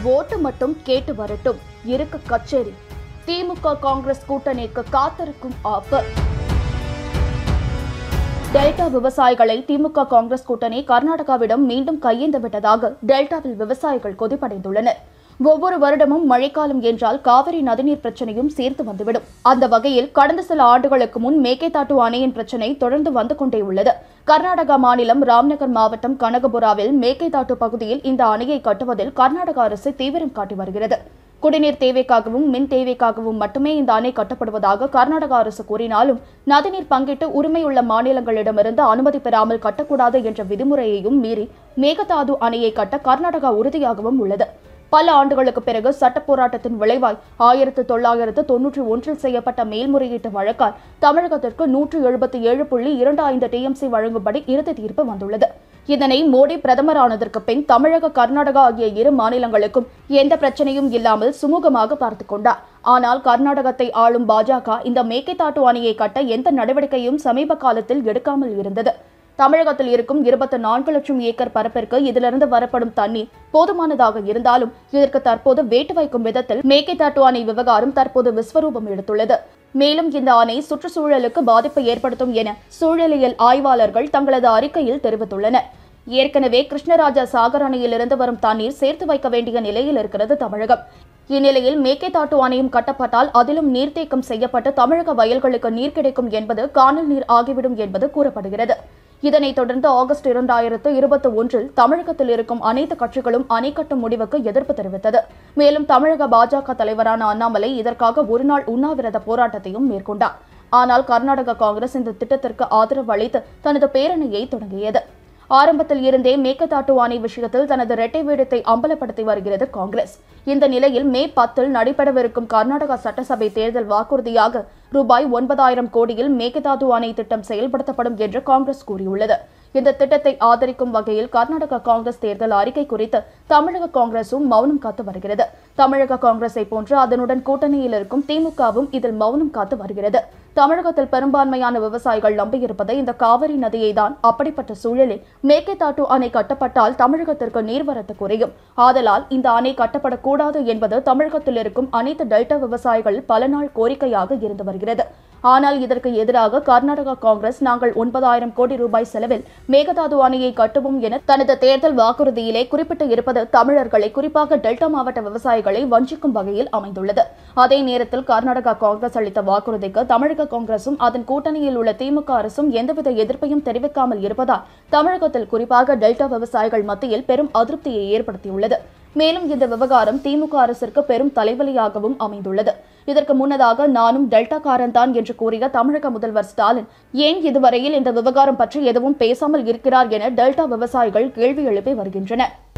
ஓட்டு மட்டும் கேட்டு வரட்டும் இருக்கு கச்சேரி திமுக காங்கிரஸ் கூட்டணிக்கு காத்திருக்கும் ஆஃபர் டெல்டா விவசாயிகளை திமுக காங்கிரஸ் கூட்டணி கர்நாடகாவிடம் மீண்டும் கையேந்து விட்டதாக டெல்டாவில் விவசாயிகள் கொதிப்படைந்துள்ளனர் ஒவ்வொரு வருடமும் மழைக்காலம் என்றால் காவிரி நதிநீர் பிரச்சனையும் சேர்த்து வந்துவிடும் அந்த வகையில் கடந்த சில ஆண்டுகளுக்கு முன் மேகேதாட்டு அணையின் பிரச்சனை தொடர்ந்து வந்து கொண்டே உள்ளது கர்நாடகா மாநிலம் ராம்நகர் மாவட்டம் கனகபுராவில் மேகேதாட்டு பகுதியில் இந்த அணையை கட்டுவதில் கர்நாடக அரசு தீவிரம் காட்டி வருகிறது குடிநீர் தேவைக்காகவும் மின் தேவைக்காகவும் மட்டுமே இந்த அணை கட்டப்படுவதாக கர்நாடக அரசு கூறினாலும் நதிநீர் பங்கிட்டு உரிமையுள்ள மாநிலங்களிடமிருந்து அனுமதி பெறாமல் கட்டக்கூடாது என்ற விதிமுறையையும் மீறி மேகதாது அணையை கட்ட கர்நாடகா உறுதியாகவும் உள்ளது பல ஆண்டுகளுக்கு பிறகு சட்ட போராட்டத்தின் விளைவாய் ஆயிரத்து தொள்ளாயிரத்து தொன்னூற்றி ஒன்றில் செய்யப்பட்ட மேல்முறையீட்டு வழக்கால் தமிழகத்திற்கு நூற்று எழுபத்தி ஏழு புள்ளி இரண்டு ஐந்து டிஎம்சி வழங்கும்படி இறுதி தீர்ப்பு வந்துள்ளது இதனை மோடி பிரதமரானதற்கு பின் தமிழக கர்நாடகா ஆகிய இரு மாநிலங்களுக்கும் எந்த பிரச்சனையும் இல்லாமல் சுமூகமாக பார்த்து கொண்டார் ஆனால் கர்நாடகத்தை ஆளும் பாஜக இந்த மேக்கைத்தாட்டு அணையை கட்ட எந்த நடவடிக்கையும் சமீப காலத்தில் எடுக்காமல் இருந்தது தமிழகத்தில் இருக்கும் இருபத்தி நான்கு லட்சம் ஏக்கர் பரப்பிற்கு இதிலிருந்து வரப்படும் தண்ணீர் போதுமானதாக இருந்தாலும் இதற்கு தற்போது வேட்டு வைக்கும் விதத்தில் மேக்கைத்தாட்டு அணை விவகாரம் தற்போது விஸ்வரூபம் எடுத்துள்ளது மேலும் இந்த அணை சுற்றுச்சூழலுக்கு பாதிப்பை ஏற்படுத்தும் என சூழலியல் ஆய்வாளர்கள் தங்களது அறிக்கையில் தெரிவித்துள்ளனர் ஏற்கனவே கிருஷ்ணராஜா சாகர் அணையிலிருந்து வரும் தண்ணீர் சேர்த்து வைக்க வேண்டிய நிலையில் இருக்கிறது தமிழகம் இந்நிலையில் மேக்கைத்தாட்டு அணையும் கட்டப்பட்டால் அதிலும் நீர்த்தேக்கம் செய்யப்பட்டு தமிழக வயல்களுக்கு நீர் கிடைக்கும் என்பது காணல் நீர் ஆகிவிடும் என்பது கூறப்படுகிறது இதனைத் தொடர்ந்து ஆகஸ்ட் இரண்டாயிரத்து இருபத்தி ஒன்றில் தமிழகத்தில் இருக்கும் அனைத்து கட்சிகளும் அணை கட்டும் முடிவுக்கு எதிர்ப்பு தெரிவித்தது மேலும் தமிழக பாஜக தலைவரான அண்ணாமலை இதற்காக ஒருநாள் உண்ணாவிரத போராட்டத்தையும் மேற்கொண்டார் ஆனால் கர்நாடக காங்கிரஸ் இந்த திட்டத்திற்கு ஆதரவு அளித்து தனது பேரணியை தொடங்கியது ஆரம்பத்தில் இருந்தே மேகதாட்டு அணை விஷயத்தில் தனது இரட்டை வேடத்தை அம்பலப்படுத்தி வருகிறது காங்கிரஸ் இந்த நிலையில் மே பத்தில் நடைபெறவிருக்கும் கர்நாடகா சட்டசபை தேர்தல் வாக்குறுதியாக ரூபாய் ஒன்பதாயிரம் கோடியில் மேகதாது அணை திட்டம் செயல்படுத்தப்படும் என்று காங்கிரஸ் கூறியுள்ளது இந்த திட்டத்தை ஆதரிக்கும் வகையில் கர்நாடக காங்கிரஸ் தேர்தல் அறிக்கை குறித்து தமிழக காங்கிரசும் மௌனம் காத்து வருகிறது தமிழக காங்கிரஸை போன்று அதனுடன் கூட்டணியில் இருக்கும் திமுகவும் இதில் மௌனம் காத்து வருகிறது தமிழகத்தில் பெரும்பான்மையான விவசாயிகள் நம்பியிருப்பது இந்த காவிரி நதியை தான் அப்படிப்பட்ட சூழலில் மேக்கைத்தாட்டு அணை கட்டப்பட்டால் தமிழகத்திற்கு நீர்வரத்து குறையும் ஆதலால் இந்த அணை கட்டப்படக்கூடாது என்பது தமிழகத்தில் இருக்கும் அனைத்து டெல்டா விவசாயிகள் பல நாள் கோரிக்கையாக இருந்து வருகிறது ஆனால் இதற்கு எதிராக கர்நாடகா காங்கிரஸ் நாங்கள் ஒன்பதாயிரம் கோடி ரூபாய் செலவில் மேகதாது அணையை கட்டுவோம் என தனது தேர்தல் வாக்குறுதியிலே குறிப்பிட்டு இருப்பது தமிழர்களை குறிப்பாக டெல்டா மாவட்ட விவசாயிகளை வஞ்சிக்கும் வகையில் அமைந்துள்ளது அதே நேரத்தில் கர்நாடகா காங்கிரஸ் அளித்த வாக்குறுதிக்கு தமிழக காங்கிரசும் அதன் கூட்டணியில் உள்ள திமுக அரசும் எந்தவித எதிர்ப்பையும் தெரிவிக்காமல் இருப்பதால் தமிழகத்தில் குறிப்பாக டெல்டா விவசாயிகள் மத்தியில் பெரும் அதிருப்தியை ஏற்படுத்தியுள்ளது மேலும் இந்த விவகாரம் திமுக அரசிற்கு பெரும் தலைவலியாகவும் அமைந்துள்ளது இதற்கு முன்னதாக நானும் டெல்டாக்காரன் தான் என்று கூறிய தமிழக முதல்வர் ஸ்டாலின் ஏன் இதுவரையில் இந்த விவகாரம் பற்றி எதுவும் பேசாமல் இருக்கிறார் என டெல்டா விவசாயிகள் கேள்வி எழுப்பி வருகின்றனர்